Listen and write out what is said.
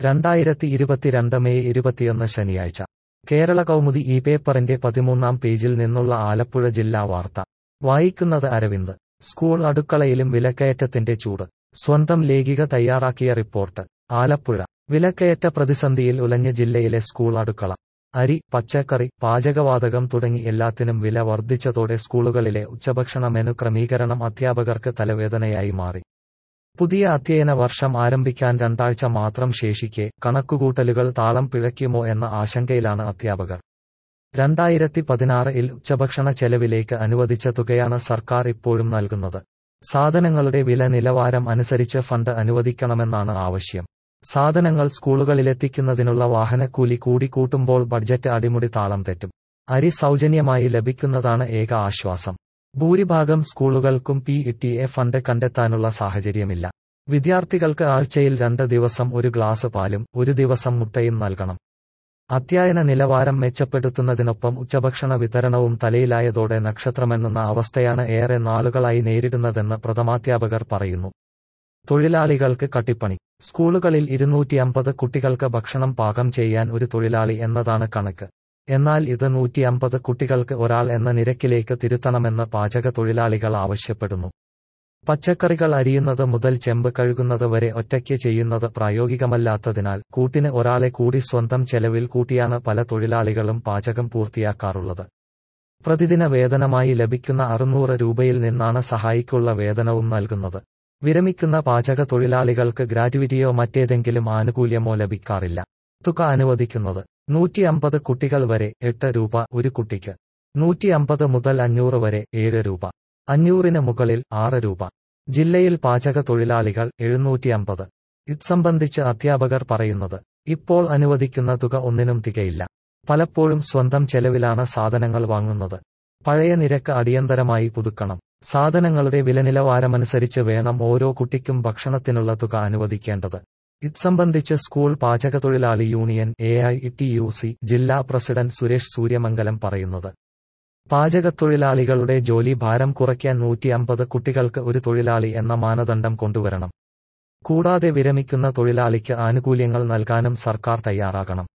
രണ്ടായിരത്തി ഇരുപത്തിരണ്ട് മെയ് ഇരുപത്തിയൊന്ന് ശനിയാഴ്ച കേരള കൗമുദി ഈ പേപ്പറിന്റെ പതിമൂന്നാം പേജിൽ നിന്നുള്ള ആലപ്പുഴ ജില്ലാ വാർത്ത വായിക്കുന്നത് അരവിന്ദ് സ്കൂൾ അടുക്കളയിലും വിലക്കയറ്റത്തിന്റെ ചൂട് സ്വന്തം ലേഖിക തയ്യാറാക്കിയ റിപ്പോർട്ട് ആലപ്പുഴ വിലക്കയറ്റ പ്രതിസന്ധിയിൽ ഉലഞ്ഞ ജില്ലയിലെ സ്കൂൾ അടുക്കള അരി പച്ചക്കറി പാചകവാതകം തുടങ്ങി എല്ലാത്തിനും വില വർദ്ധിച്ചതോടെ സ്കൂളുകളിലെ ഉച്ചഭക്ഷണ മെനു ക്രമീകരണം അധ്യാപകർക്ക് തലവേദനയായി മാറി പുതിയ അധ്യയന വർഷം ആരംഭിക്കാൻ രണ്ടാഴ്ച മാത്രം ശേഷിക്കെ കണക്കുകൂട്ടലുകൾ താളം പിഴയ്ക്കുമോ എന്ന ആശങ്കയിലാണ് അധ്യാപകർ രണ്ടായിരത്തി പതിനാറിൽ ഉച്ചഭക്ഷണ ചെലവിലേക്ക് അനുവദിച്ച തുകയാണ് സർക്കാർ ഇപ്പോഴും നൽകുന്നത് സാധനങ്ങളുടെ വില നിലവാരം അനുസരിച്ച് ഫണ്ട് അനുവദിക്കണമെന്നാണ് ആവശ്യം സാധനങ്ങൾ സ്കൂളുകളിലെത്തിക്കുന്നതിനുള്ള വാഹനക്കൂലി കൂടി കൂട്ടുമ്പോൾ ബഡ്ജറ്റ് അടിമുടി താളം തെറ്റും അരി സൗജന്യമായി ലഭിക്കുന്നതാണ് ഏക ആശ്വാസം ഭൂരിഭാഗം സ്കൂളുകൾക്കും പി ടി എ ഫണ്ട് കണ്ടെത്താനുള്ള സാഹചര്യമില്ല വിദ്യാർത്ഥികൾക്ക് ആഴ്ചയിൽ രണ്ട് ദിവസം ഒരു ഗ്ലാസ് പാലും ഒരു ദിവസം മുട്ടയും നൽകണം അധ്യയന നിലവാരം മെച്ചപ്പെടുത്തുന്നതിനൊപ്പം ഉച്ചഭക്ഷണ വിതരണവും തലയിലായതോടെ നക്ഷത്രമെന്നുന്ന അവസ്ഥയാണ് ഏറെ നാളുകളായി നേരിടുന്നതെന്ന് പ്രഥമാധ്യാപകർ പറയുന്നു തൊഴിലാളികൾക്ക് കട്ടിപ്പണി സ്കൂളുകളിൽ ഇരുന്നൂറ്റി അമ്പത് കുട്ടികൾക്ക് ഭക്ഷണം പാകം ചെയ്യാൻ ഒരു തൊഴിലാളി എന്നതാണ് കണക്ക് എന്നാൽ ഇത് നൂറ്റി അമ്പത് കുട്ടികൾക്ക് ഒരാൾ എന്ന നിരക്കിലേക്ക് തിരുത്തണമെന്ന് പാചക തൊഴിലാളികൾ ആവശ്യപ്പെടുന്നു പച്ചക്കറികൾ അരിയുന്നത് മുതൽ ചെമ്പ് കഴുകുന്നത് വരെ ഒറ്റയ്ക്ക് ചെയ്യുന്നത് പ്രായോഗികമല്ലാത്തതിനാൽ കൂട്ടിന് ഒരാളെ കൂടി സ്വന്തം ചെലവിൽ കൂട്ടിയാണ് പല തൊഴിലാളികളും പാചകം പൂർത്തിയാക്കാറുള്ളത് പ്രതിദിന വേതനമായി ലഭിക്കുന്ന അറുന്നൂറ് രൂപയിൽ നിന്നാണ് സഹായിക്കുള്ള വേതനവും നൽകുന്നത് വിരമിക്കുന്ന പാചക തൊഴിലാളികൾക്ക് ഗ്രാറ്റുവിറ്റിയോ മറ്റേതെങ്കിലും ആനുകൂല്യമോ ലഭിക്കാറില്ല തുക അനുവദിക്കുന്നത് നൂറ്റി അമ്പത് കുട്ടികൾ വരെ എട്ട് രൂപ ഒരു കുട്ടിക്ക് നൂറ്റി അമ്പത് മുതൽ അഞ്ഞൂറ് വരെ ഏഴ് രൂപ അഞ്ഞൂറിന് മുകളിൽ ആറ് രൂപ ജില്ലയിൽ പാചക തൊഴിലാളികൾ എഴുന്നൂറ്റി അമ്പത് ഇത് സംബന്ധിച്ച് അധ്യാപകർ പറയുന്നത് ഇപ്പോൾ അനുവദിക്കുന്ന തുക ഒന്നിനും തികയില്ല പലപ്പോഴും സ്വന്തം ചെലവിലാണ് സാധനങ്ങൾ വാങ്ങുന്നത് പഴയ നിരക്ക് അടിയന്തരമായി പുതുക്കണം സാധനങ്ങളുടെ വില നിലവാരമനുസരിച്ച് വേണം ഓരോ കുട്ടിക്കും ഭക്ഷണത്തിനുള്ള തുക അനുവദിക്കേണ്ടത് ഇത് സംബന്ധിച്ച് സ്കൂൾ പാചകതൊഴിലാളി union A I T U C ജില്ലാ പ്രസിഡന്റ് സുരേഷ് സൂര്യമംഗലം പറയുന്നത് പാചകത്തൊഴിലാളികളുടെ ജോലി ഭാരം കുറയ്ക്കാൻ നൂറ്റി അമ്പത് കുട്ടികൾക്ക് ഒരു തൊഴിലാളി എന്ന മാനദണ്ഡം കൊണ്ടുവരണം കൂടാതെ വിരമിക്കുന്ന തൊഴിലാളിക്ക് ആനുകൂല്യങ്ങൾ നൽകാനും സർക്കാർ തയ്യാറാകണം